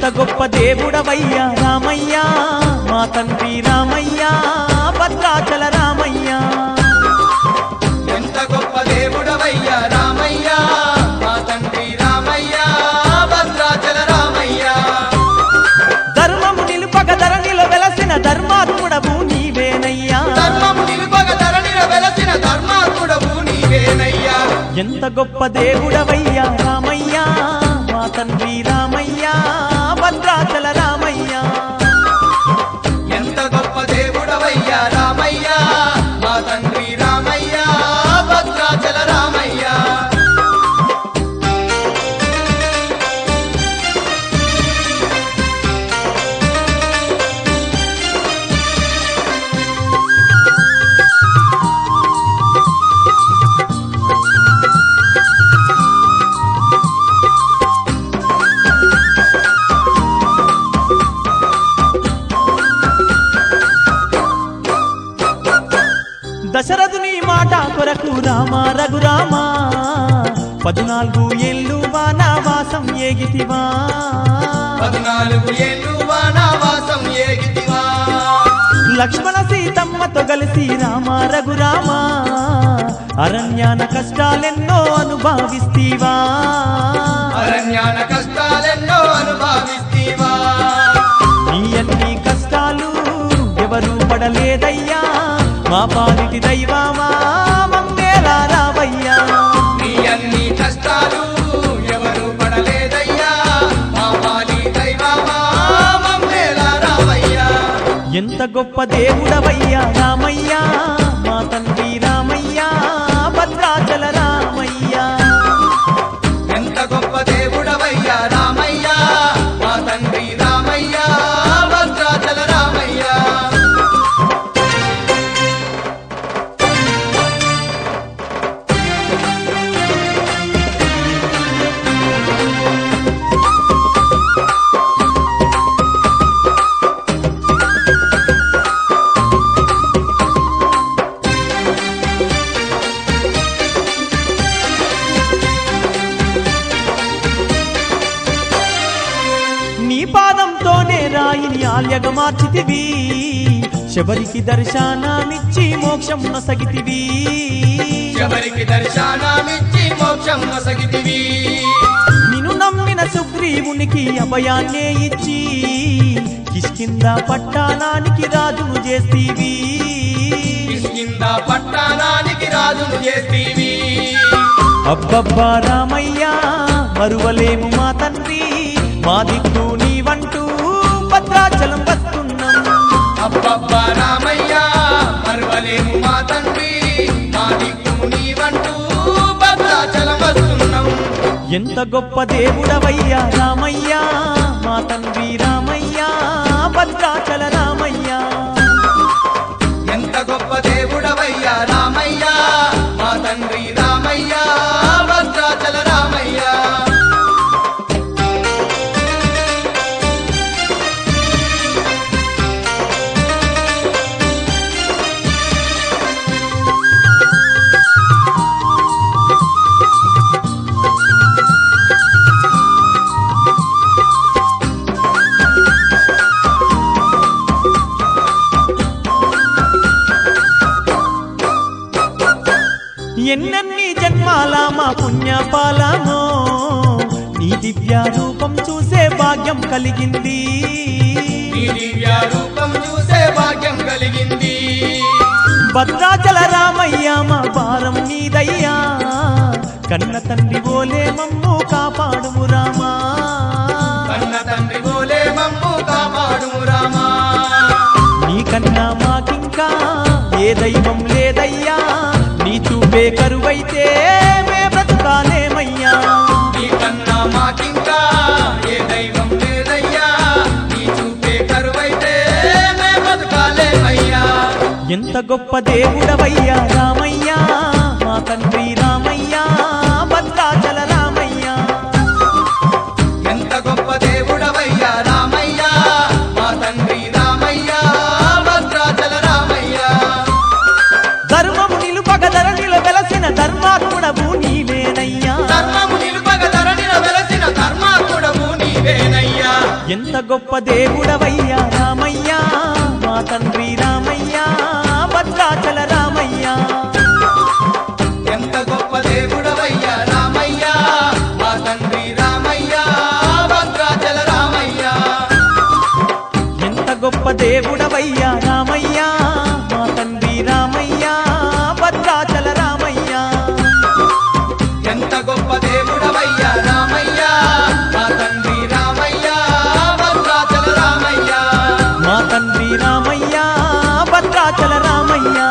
గొప్ప దేవుడవయ్యా రామయ్యా మా తండ్రి రామయ్యా భద్రాచల రామయ్యా ఎంత గొప్ప దేవుడవయ్యా రామయ్య మా తండ్రి రామయ్య భద్రాచల రామయ్య ధర్మము నిలుపక ధరణిలో వెలసిన ధర్మాత్ముడవు నీవేనయ్యా ధర్మము నిలుపగ ధరణిలో వెలసిన ధర్మాత్ముడవు నీవేనయ్యా ఎంత గొప్ప దేవుడవయ్యా రామయ్యా మా తండ్రి రామయ్యా భద్రాచల రామయ్యా ఎంత గొప్ప దేవుడవయ్యా రామయ్య మా తండ్రి రామయ్య భద్రాచల రామయ్య దశరథుని మాట కొరకు రామ రఘురామ పద్నాలుగు ఏళ్ళు వానవాసం ఏగితివా పద్నాలుగు ఏళ్ళు వానవాసం ఏగితివా లక్ష్మణ సీతమ్మతో కలిసి రామ రఘురామ అరణ్యాన కష్టాలెన్నో అనుభవిస్తీవా అరణ్యాన కష్టాలెన్నో అనుభవిస్తీవా నీ అన్ని కష్టాలు ఎవరు పడలేదయ్యా మా పాలిటి దైవమా మంగేలా రావయ్యా నీ అన్ని కష్టాలు ఎవరు పడలేదయ్యా మా పాలి దైవమా మమ్మేలా రావయ్యా ఎంత గొప్ప దేవుడవయ్యా రామయ్యా మా తండ్రి రామయ్యా భద్రాచల రామయ్యా ఎంత గొప్ప దేవుడవయ్యా రామయ్యా మా తండ్రి రామయ్యా భద్రాచల రామయ్యా నీ పాదంతోనే రాయిని ఆల్యగా మార్చితివి శబరికి దర్శనమిచ్చి మోక్షం నొసగితివి ఎవరికి దర్శనమిచ్చి మోక్షం నొసగితివి నిన్ను నమ్మిన సుగ్రీవునికి అభయాన్నే ఇచ్చి కిష్కింద పట్టణానికి రాజును చేస్తీవి కిష్కింద పట్టణానికి రాజును చేస్తీవి అబ్బబ్బా రామయ్యా మరువలేము మా తండ్రి మా దిక్కు నీవంటూ భద్రాచలం వస్తున్నాం అబ్బబ్బా రామయ్యా మరువలేము మా తండ్రి మా దిక్కు నీవంటూ భద్రాచలం వస్తున్నాం ఎంత గొప్ప దేవుడవయ్యా రామయ్యా మా తండ్రి రామయ్యా భద్రాచల రామయ్యా ఎంత గొప్ప దేవుడవయ్యా రామయ్యా మా తండ్రి రామయ్యా భద్రాచల రామయ్యా ఎన్నెన్ని జన్మాల మా పుణ్యపాలమో నీ దివ్య రూపం చూసే భాగ్యం కలిగింది నీ దివ్య రూపం చూసే భాగ్యం కలిగింది భద్రాచల రామయ్య మా భారం నీదయ్యా కన్న తండ్రి ఓలే మమ్ము కాపాడుము రామా కన్న తండ్రి గోలే మమ్ము కాపాడు రామా నీకన్నా మాకింకా ఏ దైవం లేదయ్యా నీ చూపే కరువైతే మే బ్రతుకాలేమయ్యా నీ కన్నా మాకింకా ఏ దైవం లేదయ్యా నీ చూపే కరువైతే మే బతకాలేమయ్యా ఎంత గొప్ప దేవుడవయ్యా రామయ్యా మా తండ్రి రామయ్యా భద్రాచల రామయ్యా ఎంత గొప్ప దేవుడవయ్యా రామయ్యా మా తండ్రి రామయ్యా భద్రాచల రామయ్యా ధర్మము నిలుపగ ధరణిలో వెలసిన ధర్మాత్ముడవు నీవేనయ్యా ధర్మము నిలుపగ ధరణిలో వెలసిన ధర్మాత్ముడవు నీవేనయ్యా ఎంత గొప్ప దేవుడవయ్యా రామయ్య మా తండ్రి రామయ్య భద్రాచల రామయ్య ఎంత గొప్ప దేవుడవయ్యా రామయ్య మా తండ్రి రామయ్య భద్రాచల రామయ్య ఎంత గొప్ప దేవుడవయ్యా రామయ్య మా తండ్రి రామయ్య భద్రాచల రామయ్య ఎంత గొప్ప దేవుడవయ్యా రామయ్య మా తండ్రి రామయ్య భద్రాచల రామయ్య మా తండ్రి రామయ్య భద్రాచల రామయ్య